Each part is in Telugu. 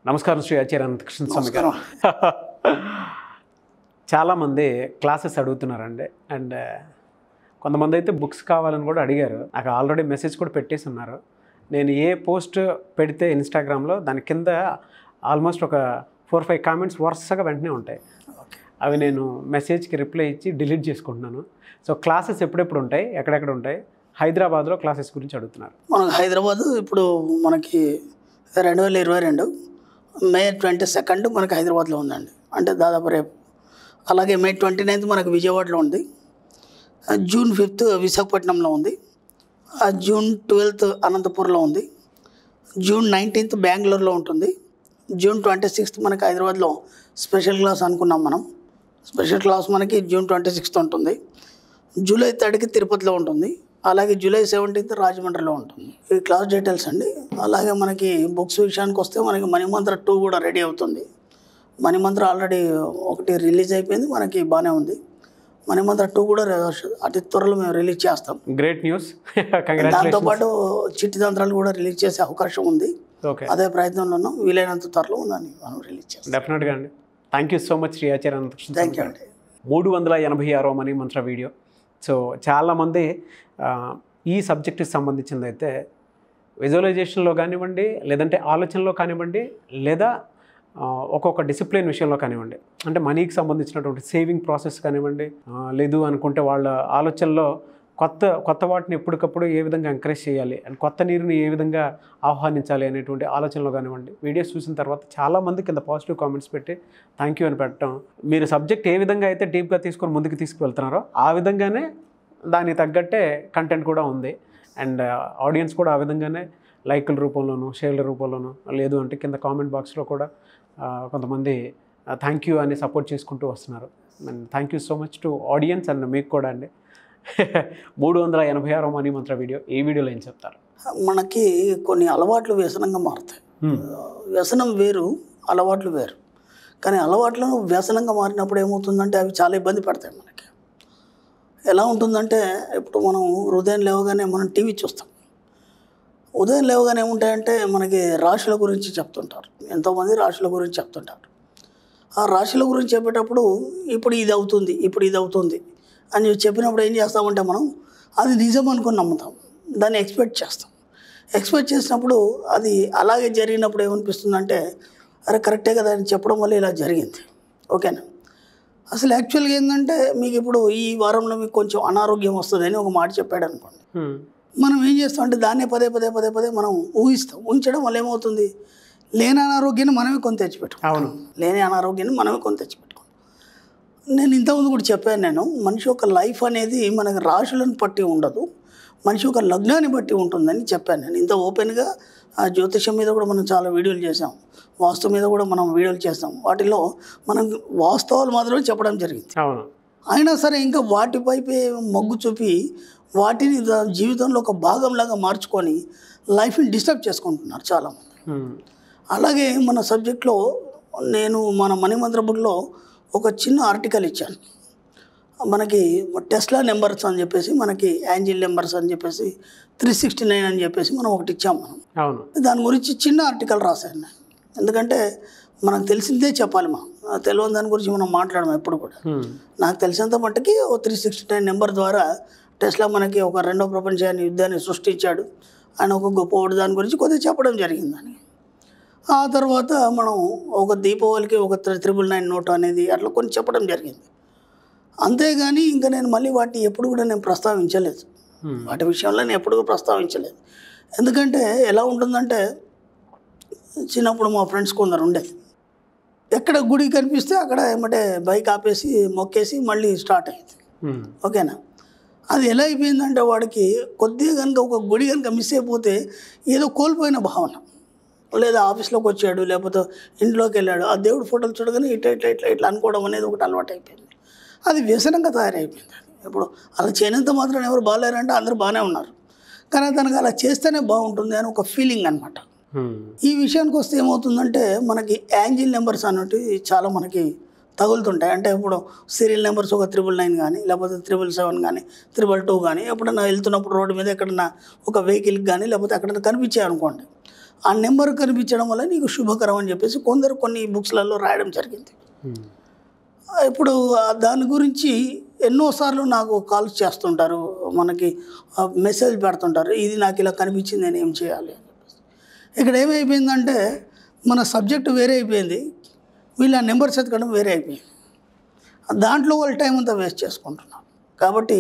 నమస్కారం శ్రీ ఆచార్య అనంతకృష్ణ స్వామి గారు నమస్కారం చాలామంది క్లాసెస్ అడుగుతున్నారండి అండ్ కొంతమంది అయితే బుక్స్ కావాలని కూడా అడిగారు నాకు ఆల్రెడీ మెసేజ్ కూడా పెట్టేసి ఉన్నారు నేను ఏ పోస్ట్ పెడితే ఇన్స్టాగ్రామ్లో దాని కింద ఆల్మోస్ట్ ఒక ఫోర్ ఫైవ్ కామెంట్స్ వరుసగా వెంటనే ఉంటాయి ఓకే అవి నేను మెసేజ్కి రిప్లై ఇచ్చి డిలీట్ చేసుకుంటున్నాను సో క్లాసెస్ ఎప్పుడెప్పుడు ఉంటాయి ఎక్కడెక్కడ ఉంటాయి హైదరాబాద్లో క్లాసెస్ గురించి అడుగుతున్నారు మనకు హైదరాబాద్ ఇప్పుడు మనకి రెండు వేల ఇరవై రెండు మే ట్వంటీ సెకండ్ మనకి హైదరాబాద్లో ఉందండి అంటే దాదాపు రేపు అలాగే మే ట్వంటీ నైన్త్ మనకు విజయవాడలో ఉంది ఆ జూన్ ఫిఫ్త్ విశాఖపట్నంలో ఉంది ఆ జూన్ ట్వెల్త్ అనంతపూర్లో ఉంది జూన్ నైన్టీన్త్ బెంగళూరులో ఉంటుంది జూన్ ట్వంటీ సిక్స్త్ మనకి హైదరాబాద్లో స్పెషల్ క్లాస్ అనుకున్నాం మనం స్పెషల్ క్లాస్ మనకి జూన్ ట్వంటీ సిక్స్త్ ఉంటుంది జూలై థర్డ్కి తిరుపతిలో ఉంటుంది అలాగే జూలై సెవెంటీన్త్ రాజమండ్రిలో ఉంటుంది ఈ క్లాస్ డీటెయిల్స్ అండి అలాగే మనకి బుక్స్ విషయానికి వస్తే మనకి మణిమంత్ర టూ కూడా రెడీ అవుతుంది మణిమంత్ర ఆల్రెడీ ఒకటి రిలీజ్ అయిపోయింది మనకి బాగానే ఉంది మణిమంత్ర టూ కూడా రే- అతి త్వరలో మేము రిలీజ్ చేస్తాం గ్రేట్ న్యూస్ కంగ్రాచులేషన్ దాంతోపాటు చిట్టి తంత్రాలు కూడా రిలీజ్ చేసే అవకాశం ఉంది ఓకే అదే ప్రయత్నంలో ఉన్నాం వీలైనంత త్వరలో ఉందని మనం రిలీజ్ చేస్తాం డెఫినెట్గా అండి thank you so much Shri Acharya Anantakrishna thank Swami you గారు. అండి మూడు వందల ఎనభై ఆరో మనీ మంత్ర వీడియో సో చాలామంది ఆ, ఈ సబ్జెక్ట్కి సంబంధించింది అయితే విజువలైజేషన్లో కానివ్వండి లేదంటే ఆలోచనలో కానివ్వండి లేదా ఆ, ఒక్కొక్క డిసిప్లిన్ విషయంలో కానివ్వండి అంటే మనీకి సంబంధించినటువంటి సేవింగ్ ప్రాసెస్ కానివ్వండి ఆ, లేదు అనుకుంటే వాళ్ళ ఆలోచనలో కొత్త కొత్త వాటిని ఎప్పటికప్పుడు ఏ విధంగా ఎంకరేజ్ చేయాలి అండ్ కొత్త నీరుని ఏ విధంగా ఆహ్వానించాలి అనేటువంటి ఆలోచనలో కానివ్వండి వీడియోస్ చూసిన తర్వాత చాలామంది కింద పాజిటివ్ కామెంట్స్ పెట్టి థ్యాంక్ యూ అని పెట్టడం మీరు సబ్జెక్ట్ ఏ విధంగా అయితే డీప్గా తీసుకొని ముందుకు తీసుకువెళ్తున్నారో ఆ విధంగానే దానికి తగ్గట్టే కంటెంట్ కూడా ఉంది అండ్ ఆడియన్స్ కూడా ఆ విధంగానే లైకుల రూపంలోనూ షేర్ల రూపంలోనూ లేదు అంటే కింద కామెంట్ బాక్స్లో కూడా ఆ, కొంతమంది థ్యాంక్ యూ అని సపోర్ట్ చేసుకుంటూ వస్తున్నారు and thank you so much to audience and మీకు కూడా అండి మూడు వందల ఎనభై ఆరో మనీ మంత్ర వీడియో ఈ వీడియోలో ఏం చెప్తారు మనకి కొన్ని అలవాట్లు వ్యసనంగా మారుతాయి Hmm. వ్యసనం వేరు అలవాట్లు వేరు కానీ అలవాట్లు వ్యసనంగా మారినప్పుడు ఏమవుతుందంటే అవి చాలా ఇబ్బంది పడతాయి మనకి ఎలా ఉంటుందంటే ఇప్పుడు మనం ఉదయం లేవగానే మనం టీవీ చూస్తాం ఉదయం లేవగానే ఏముంటాయంటే మనకి రాశుల గురించి చెప్తుంటారు ఎంతోమంది రాశుల గురించి చెప్తుంటారు ఆ రాశుల గురించి చెప్పేటప్పుడు ఇప్పుడు ఇది అవుతుంది ఇప్పుడు ఇది అవుతుంది అని చెప్పినప్పుడు ఏం చేస్తామంటే మనం అది నిజం అనుకుని నమ్ముతాం దాన్ని ఎక్స్పెక్ట్ చేస్తాం ఎక్స్పెక్ట్ చేసినప్పుడు అది అలాగే జరిగినప్పుడు ఏమనిపిస్తుందంటే అరే కరెక్టే కదా అని చెప్పడం వల్ల ఇలా జరిగింది ఓకేనా అసలు యాక్చువల్గా ఏంటంటే మీకు ఇప్పుడు ఈ వారంలో మీకు కొంచెం అనారోగ్యం వస్తుంది అని ఒక మాట చెప్పాడు అనుకోండి Hmm. మనం ఏం చేస్తాం అంటే దాన్నే పదే పదే పదే పదే మనం ఊహిస్తాం ఊహించడం వల్ల ఏమవుతుంది లేని అనారోగ్యాన్ని మనమే కొని తెచ్చిపెట్టుకుంటాం అవును లేని అనారోగ్యాన్ని మనమే కొని తెచ్చిపెట్టుకుంటాం నేను ఇంతకుముందు కూడా చెప్పాను నేను మనిషి యొక్క లైఫ్ అనేది మనకి రాశులను బట్టి ఉండదు మనిషి యొక్క లగ్నాన్ని బట్టి ఉంటుందని చెప్పాను నేను ఇంత ఓపెన్గా ఆ జ్యోతిషం మీద కూడా మనం చాలా వీడియోలు చేసాం వాస్తు మీద కూడా మనం వీడియోలు చేస్తాం వాటిలో మనం వాస్తవాలు మాత్రమే చెప్పడం జరిగింది అవును అయినా సరే ఇంకా వాటిపైపే మొగ్గు చూపి వాటిని దా- జీవితంలో ఒక భాగంలాగా మార్చుకొని లైఫ్ని డిస్టర్బ్ చేసుకుంటున్నారు చాలామంది Hmm. అలాగే మన సబ్జెక్ట్లో నేను మన మణిమంత్ర బుక్లో ఒక చిన్న ఆర్టికల్ ఇచ్చాను మనకి టెస్లా నెంబర్స్ అని చెప్పేసి మనకి యాంజిల్ నెంబర్స్ అని చెప్పేసి త్రీ సిక్స్టీ నైన్ అని చెప్పేసి మనం ఒకటి ఇచ్చాం మనం అవును దాని గురించి చిన్న ఆర్టికల్ రాశాను నేను ఎందుకంటే మనకు తెలిసిందే చెప్పాలి మనం ఆ తెలియని దాని గురించి మనం మాట్లాడము ఎప్పుడు కూడా Hmm. నాకు తెలిసినంత మట్టుకి O three sixty nine number ద్వారా టెస్లా మనకి ఒక రెండో ప్రపంచాన్ని యుద్ధాన్ని సృష్టించాడు ఆయన ఒక గొప్పవాడు దాని గురించి కొద్దిగా చెప్పడం జరిగిందని ఆ తర్వాత మనం ఒక దీపావళికి ఒక త్రిబుల్ నైన్ నోట్ అనేది అట్లా కొన్ని చెప్పడం జరిగింది అంతేగాని ఇంకా నేను మళ్ళీ వాటిని ఎప్పుడు కూడా నేను ప్రస్తావించలేదు Hmm. వాటి విషయంలో నేను ఎప్పుడు కూడా ప్రస్తావించలేదు ఎందుకంటే ఎలా ఉంటుందంటే చిన్నప్పుడు మా ఫ్రెండ్స్ కొందరు ఉండేది ఎక్కడ గుడి కనిపిస్తే అక్కడ ఏమంటే బైక్ ఆపేసి మొక్కేసి మళ్ళీ స్టార్ట్ అయ్యింది Hmm. ఓకేనా అది ఎలా అయిపోయిందంటే వాడికి కొద్దిగా కనుక ఒక గుడి కనుక మిస్ అయిపోతే ఏదో కోల్పోయిన భావన లేదా ఆఫీస్లోకి వచ్చాడు లేకపోతే ఇంట్లోకి వెళ్ళాడు ఆ దేవుడు ఫోటోలు చూడగానే ఇట్లా ఇట్లా ఇట్లా ఇట్లా అనుకోవడం అనేది ఒకటి అలవాటు అయిపోయింది అది వ్యసనంగా తయారైపోయింది ఇప్పుడు అలా చేయనంత మాత్రం ఎవరు బాగాలేరంటే అందరూ బాగానే ఉన్నారు కానీ తనకు అలా చేస్తేనే బాగుంటుంది అని ఒక ఫీలింగ్ అనమాట Hmm. ఈ విషయానికి వస్తే ఏమవుతుందంటే మనకి యాంజిల్ నెంబర్స్ అనేటివి చాలా మనకి తగులుతుంటాయి అంటే ఇప్పుడు సీరియల్ నెంబర్స్ ఒక త్రిబుల్ నైన్ కానీ లేకపోతే త్రిబుల్ సెవెన్ కానీ త్రిబుల్ టూ కానీ ఎప్పుడన్నా వెళ్తున్నప్పుడు రోడ్డు మీద ఎక్కడన్నా ఒక వెహికల్కి కానీ లేకపోతే ఎక్కడన్నా కనిపించాయి అనుకోండి ఆ నెంబర్ కనిపించడం వల్ల నీకు శుభకరం అని చెప్పేసి కొందరు కొన్ని బుక్స్లలో రాయడం జరిగింది ఉమ్. ఇప్పుడు ఆ దాని గురించి ఎన్నోసార్లు నాకు కాల్స్ చేస్తుంటారు మనకి ఆ, మెసేజ్ పెడుతుంటారు ఇది నాకు ఇలా కనిపించింది నేను ఏం చేయాలి అని చెప్పేసి ఇక్కడ ఏమైపోయిందంటే మన సబ్జెక్ట్ వేరే అయిపోయింది వీళ్ళ నెంబర్స్ ఎతకడం వేరే అయిపోయింది దాంట్లో వాళ్ళ టైం అంతా వేస్ట్ చేసుకుంటున్నాం కాబట్టి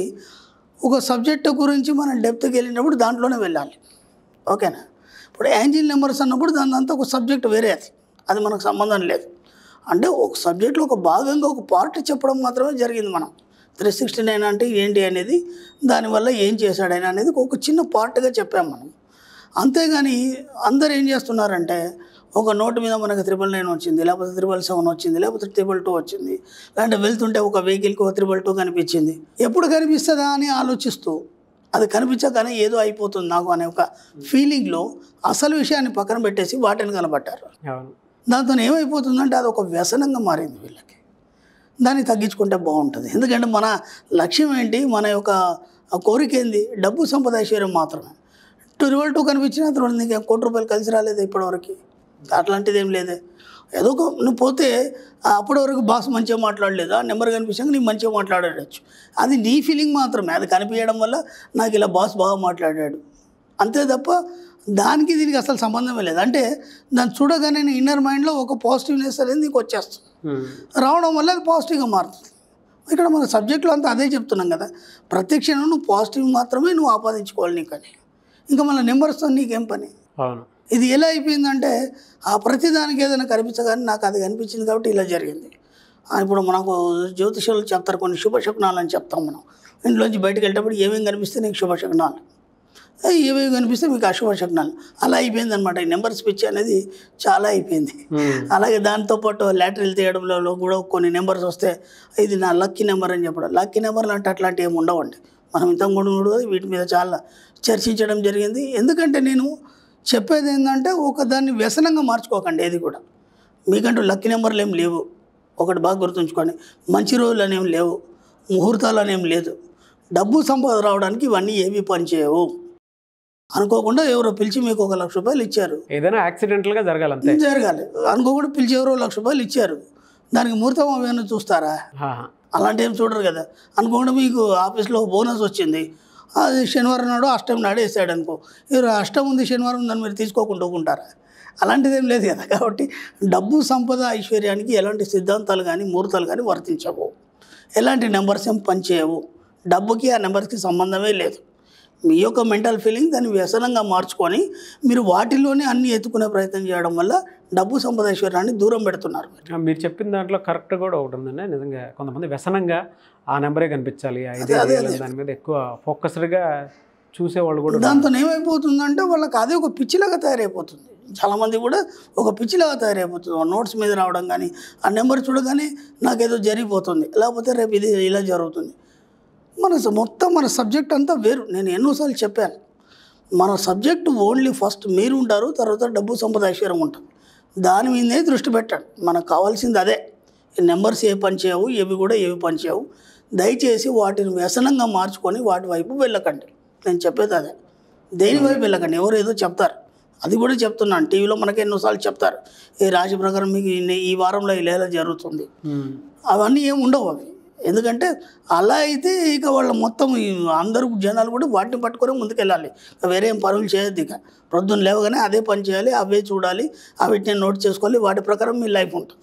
ఒక సబ్జెక్టు గురించి మనం డెప్త్కి వెళ్ళినప్పుడు దాంట్లోనే వెళ్ళాలి ఓకేనా ఇప్పుడు యాంజిల్ నెంబర్స్ అన్నప్పుడు దాని అంతా ఒక సబ్జెక్ట్ వేరే అది అది మనకు సంబంధం లేదు అంటే ఒక సబ్జెక్ట్లో ఒక భాగంగా ఒక పార్ట్ చెప్పడం మాత్రమే జరిగింది మనం త్రీ సిక్స్టీ నైన్ అంటే ఏంటి అనేది దానివల్ల ఏం చేశాడని అనేది ఒక చిన్న పార్ట్గా చెప్పాం మనం అంతేగాని అందరు ఏం చేస్తున్నారంటే ఒక నోటు మీద మనకు త్రిబుల్ నైన్ వచ్చింది లేకపోతే త్రిబుల్ సెవెన్ వచ్చింది లేకపోతే త్రిబుల్ టూ వచ్చింది లేదంటే వెళ్తుంటే ఒక వెహికల్కి ఒక త్రిబుల్ టూ కనిపించింది ఎప్పుడు కనిపిస్తుందా అని ఆలోచిస్తూ అది కనిపించగానే ఏదో అయిపోతుంది నాకు అనే ఒక ఫీలింగ్లో అసలు విషయాన్ని పక్కన పెట్టేసి వాటిని కనబట్టారు అవును దాంతో ఏమైపోతుందంటే అది ఒక వ్యసనంగా మారింది వీళ్ళకి దాన్ని తగ్గించుకుంటే బాగుంటుంది ఎందుకంటే మన లక్ష్యం ఏంటి మన యొక్క కోరిక ఏంది డబ్బు సంపద ఐశ్వర్యం మాత్రమే టూ రివల్ టూ కనిపించిన తర్వాత నీకు ఏం కోటి రూపాయలు కలిసి రాలేదు ఇప్పటివరకు అట్లాంటిది ఏం లేదే ఏదో ఒక నువ్వు పోతే ఆ అప్పటి వరకు బాస్ మంచిగా మాట్లాడలేదు ఆ నెంబర్ కనిపించాక నీకు మంచిగా మాట్లాడచ్చు అది నీ ఫీలింగ్ మాత్రమే అది కనిపించడం వల్ల నాకు ఇలా బాస్ బాగా మాట్లాడాడు అంతే తప్ప దానికి దీనికి అసలు సంబంధమే లేదు అంటే దాన్ని చూడగానే నీ ఇన్నర్ మైండ్లో ఒక పాజిటివ్నెస్ అనేది నీకు వచ్చేస్తుంది ఉమ్. రావడం వల్ల అది పాజిటివ్గా మారుతుంది ఇక్కడ మన సబ్జెక్టులో అంతా అదే చెప్తున్నాం కదా ప్రత్యక్షను నువ్వు పాజిటివ్ మాత్రమే నువ్వు ఆపాదించుకోవాలి నీకు అని ఇంకా మళ్ళీ నెంబర్స్తో నీకేం పని అవును ఇది ఎలా అయిపోయిందంటే ఆ ప్రతిదానికి ఏదైనా కనిపించగానే నాకు అది కనిపించింది కాబట్టి ఇలా జరిగింది ఆ, ఇప్పుడు మనకు జ్యోతిషులు చెప్తారు కొన్ని శుభశకునాలు అని చెప్తాం మనం ఇంట్లోంచి బయటకు వెళ్ళేటప్పుడు ఏమేమి కనిపిస్తే నీకు శుభశకునాలు ఏ, ఏమేమి కనిపిస్తే మీకు అశుభశకునాలు అలా అయిపోయింది అనమాట ఈ నెంబర్ స్పిచ్ అనేది చాలా అయిపోయింది ఉమ్. అలాగే దాంతోపాటు లాటరీలు తీయడంలో కూడా కొన్ని నెంబర్స్ వస్తే ఇది నా లక్కీ నెంబర్ అని చెప్పడం లక్కీ నెంబర్లు అంటే అట్లాంటివి ఏమి ఉండవండి మనం ఇంతకు ముందు కూడా వీటి మీద చాలా చర్చించడం జరిగింది ఎందుకంటే నేను చెప్పేది ఏంటంటే ఒక దాన్ని వ్యసనంగా మార్చుకోకండి ఏది కూడా మీకంటూ లక్కీ నెంబర్లు ఏం లేవు ఒకటి బాగా గుర్తుంచుకోండి మంచి రోజులు అనేవి లేవు ముహూర్తాలు అనేవి లేదు డబ్బు సంపద రావడానికి ఇవన్నీ ఏవి పనిచేయవు అనుకోకుండా ఎవరో పిలిచి మీకు ఒక లక్ష రూపాయలు ఇచ్చారు ఏదైనా యాక్సిడెంటల్గా జరగాలి అంతే జరగాలి అనుకోకుండా పిలిచి ఎవరో లక్ష రూపాయలు ఇచ్చారు దానికి ముహూర్తం ఏమైనా చూస్తారా ఆహా. అలాంటి ఏం చూడరు కదా అనుకోకుండా మీకు ఆఫీస్లో బోనస్ వచ్చింది అది శనివారం నాడు అష్టం నాడు వేసాడు అనుకో మీరు అష్టం ఉంది శనివారం ఉందని మీరు తీసుకోకుండా ఊరుకుంటారా అలాంటిది ఏం లేదు కదా కాబట్టి డబ్బు సంపద ఐశ్వర్యానికి ఎలాంటి సిద్ధాంతాలు కానీ ముహూర్తాలు కానీ వర్తించవు ఎలాంటి నెంబర్స్ ఏం పనిచేయవు డబ్బుకి ఆ నెంబర్స్కి సంబంధమే లేదు మీ యొక్క మెంటల్ ఫీలింగ్ దాన్ని వ్యసనంగా మార్చుకొని మీరు వాటిలోనే అన్ని ఎత్తుకునే ప్రయత్నం చేయడం వల్ల డబ్బు సంపద ఐశ్వర్యాన్ని దూరం పెడుతున్నారు ఆ, మీరు చెప్పిన దాంట్లో కరెక్ట్ కూడా ఒకటి ఉందండి నిజంగా కొంతమంది వ్యసనంగా ఆ నెంబరే కనిపించాలి ఆ ఇదే అదే, చేయాలి దాని మీద ఎక్కువ ఫోకస్డ్గా చూసేవాళ్ళు కూడా ఉన్నారు. దాంతో ఏమైపోతుందంటే వాళ్ళకి అదే ఒక పిచ్చిలాగా తయారైపోతుంది చాలామంది కూడా ఒక పిచ్చిలాగా తయారైపోతుంది ఆ నోట్స్ మీద రావడం కానీ ఆ నెంబర్ చూడగానే నాకేదో జరిగిపోతుంది లేకపోతే రేపు ఇది ఇలా జరుగుతుంది మన స- మొత్తం మన సబ్జెక్ట్ అంతా వేరు నేను ఎన్నోసార్లు చెప్పాను మన సబ్జెక్ట్ ఓన్లీ ఫస్ట్ మీరు ఉంటారు తర్వాత డబ్బు సంపద ఐశ్వర్యం ఉంటుంది దాని మీదే దృష్టి పెట్టండి మనకు కావాల్సింది అదే ఈ నెంబర్స్ ఏ పని చేయవు ఏవి కూడా ఏవి పని చేయవు దయచేసి వాటిని వ్యసనంగా మార్చుకొని వాటి వైపు వెళ్ళకండి నేను చెప్పేది అదే దేని వైపు వెళ్ళకండి ఎవరు ఏదో చెప్తారు అది కూడా చెప్తున్నాను టీవీలో మనకి ఎన్నోసార్లు చెప్తారు ఈ రాశి ప్రకారం మీకు ఈ- ఈ వారంలో ఇలా ఇలా జరుగుతుంది ఉమ్. అవన్నీ ఏమి ఉండవు అవి ఎందుకంటే అలా అయితే ఇక వాళ్ళ మొత్తం ఈ అందరూ జనాలు కూడా వాటిని పట్టుకొని ముందుకెళ్ళాలి ఇక వేరే ఏం పనులు చేయొద్దు ఇక ప్రొద్దున లేవగానే అదే పని చేయాలి అవే చూడాలి అవిటిని నోట్ చేసుకోవాలి వాటి ప్రకారం మీ లైఫ్ ఉంటుంది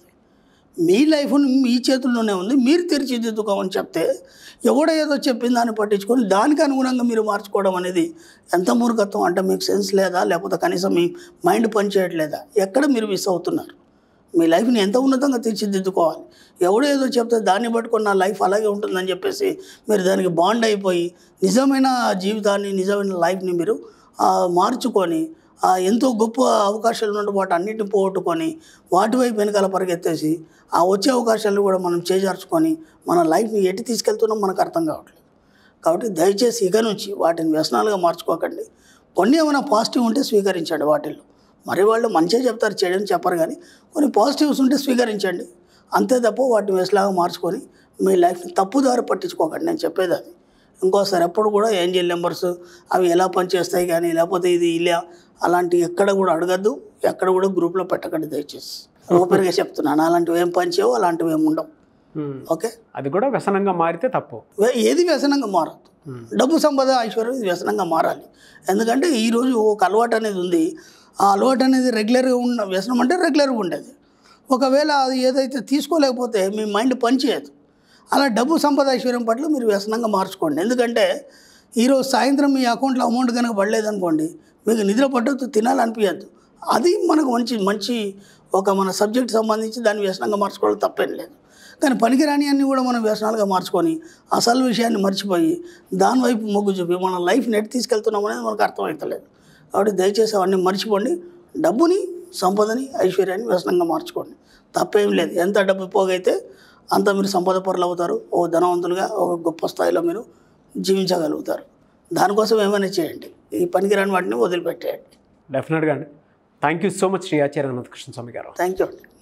మీ లైఫ్ మీ చేతుల్లోనే ఉంది మీరు తీర్చిదిద్దుకోమని చెప్తే ఎవడో ఏదో చెప్పిన దాన్ని పట్టించుకొని దానికి అనుగుణంగా మీరు మార్చుకోవడం అనేది ఎంత మూర్ఖత్వం అంటే మీకు సెన్స్ లేదా లేకపోతే కనీసం మీ మైండ్ పని చేయట్లేదా ఎక్కడ మీరు మిస్ అవుతున్నారు మీ లైఫ్ని ఎంత ఉన్నతంగా తీర్చిదిద్దుకోవాలి ఎవడో ఏదో చెప్తే దాన్ని పట్టుకొని నా లైఫ్ అలాగే ఉంటుందని చెప్పేసి మీరు దానికి బాండ్ అయిపోయి నిజమైన జీవితాన్ని నిజమైన లైఫ్ని మీరు ఆ, మార్చుకొని ఆ, ఎంతో గొప్ప అవకాశాలు ఉన్నట్టు వాటి అన్నిటిని పోగొట్టుకొని వాటి వైపు వెనకాల పరిగెత్తేసి ఆ వచ్చే అవకాశాలు కూడా మనం చేజార్చుకొని మన లైఫ్ని ఎటు తీసుకెళ్తున్నాం మనకు అర్థం కావట్లేదు కాబట్టి దయచేసి ఇక నుంచి వాటిని వ్యసనాలుగా మార్చుకోకండి కొన్ని ఏమైనా పాజిటివ్ ఉంటే స్వీకరించండి వాటిల్లో మరి వాళ్ళు మంచిగా చెప్తారు చేయడం చెప్పరు కానీ కొన్ని పాజిటివ్స్ ఉంటే స్వీకరించండి అంతే తప్ప వాటిని వ్యసలాగా మార్చుకొని మీ లైఫ్ని తప్పుదారి పట్టించుకోకండి నేను చెప్పేది అది ఇంకోసారి ఎప్పుడు కూడా ఏంజిల్ నెంబర్స్ అవి ఎలా పనిచేస్తాయి కానీ లేకపోతే ఇది ఇలా అలాంటి ఎక్కడ కూడా అడగద్దు ఎక్కడ కూడా గ్రూప్లో పెట్టకండి దయచేసి ఓపెన్గా చెప్తున్నాను అలాంటివి ఏం పనిచేయవు అలాంటివి ఏమి ఉండవు ఉమ్. ఓకే అది కూడా వ్యసనంగా మారితే తప్పు వే- ఏది వ్యసనంగా మారదు ఉమ్. డబ్బు సంపద ఐశ్వర్యం ఇది వ్యసనంగా మారాలి ఎందుకంటే ఈరోజు ఒక అలవాటు అనేది ఉంది ఆ అలవాటు అనేది రెగ్యులర్గా ఉన్న వ్యసనం అంటే రెగ్యులర్గా ఉండేది ఒకవేళ అది ఏదైతే తీసుకోలేకపోతే మీ మైండ్ పనిచేయదు అలా డబ్బు సంపద ఐశ్వర్యం పట్ల మీరు వ్యసనంగా మార్చుకోండి ఎందుకంటే ఈరోజు సాయంత్రం మీ అకౌంట్లో అమౌంట్ కనుక పడలేదనుకోండి మీకు నిద్ర పట్టద్దు తినాలనిపించద్దు అది మనకు మంచి మంచి ఒక మన సబ్జెక్ట్ సంబంధించి దాన్ని వ్యసనంగా మార్చుకోవడం తప్పేం లేదు కానీ పనికిరాని అన్నీ కూడా మనం వ్యసనాలుగా మార్చుకొని అసలు విషయాన్ని మర్చిపోయి దాని వైపు మొగ్గు చూపి మన లైఫ్ నెట్ తీసుకెళ్తున్నాం అనేది మనకు అర్థమవుతలేదు కాబట్టి దయచేసి అవన్నీ మర్చిపోండి డబ్బుని సంపదని ఐశ్వర్యాన్ని వ్యసనంగా మార్చుకోండి తప్పేం లేదు ఎంత డబ్బు పోగైతే అంత మీరు సంపద పరులు అవుతారు ఓ ధనవంతులుగా ఒక గొప్ప స్థాయిలో మీరు జీవించగలుగుతారు దానికోసం ఏమైనా చేయండి ఈ పనికిరాని వాటిని వదిలిపెట్టేయండి డెఫినెట్గా అండి thank you so much Shri Acharya Anantakrishna Swami గారు థ్యాంక్ యూ అండి